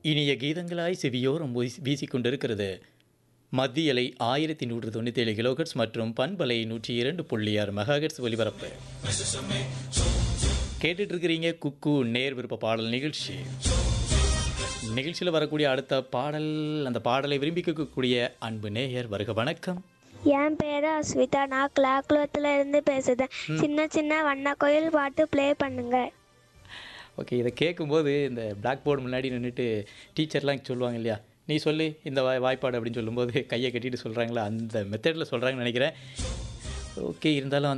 இனிய கீதங்களாய் செவியோரம் வீசி வீசிக்கொண்டிருக்கிறது மத்தியலை ஆயிரத்தி நூற்று தொண்ணூற்றி ஏழு கிலோகட்ஸ் மற்றும் பண்பலை நூற்றி இரண்டு புள்ளி ஆறு மெகாஹெட்ஸ் ஒலிபரப்பு கேட்டுட்டு இருக்கிறீங்க குக்கு நேர் விருப்ப பாடல் நிகழ்ச்சி நிகழ்ச்சியில் வரக்கூடிய அடுத்த பாடல் அந்த பாடலை விரும்பி கேட்கக்கூடிய அன்பு நேயர் வருக வணக்கம் என் பேரு அஸ்விதா நான் கிளாக்குளத்துல இருந்து பேசுறேன் சின்ன சின்ன வண்ண கோயில் பாட்டு ப்ளே பண்ணுங்க ஓகே இதை கேட்கும்போது இந்த பிளாக் போர்டு முன்னாடி நின்றுட்டு டீச்சர்லாம் சொல்லுவாங்க இல்லையா நீ சொல்லு இந்த வாய் வாய்ப்பாடு அப்படின்னு சொல்லும்போது கையை கட்டிட்டு சொல்கிறாங்களா அந்த மெத்தடில் சொல்கிறாங்கன்னு நினைக்கிறேன் ஓகே இருந்தாலும்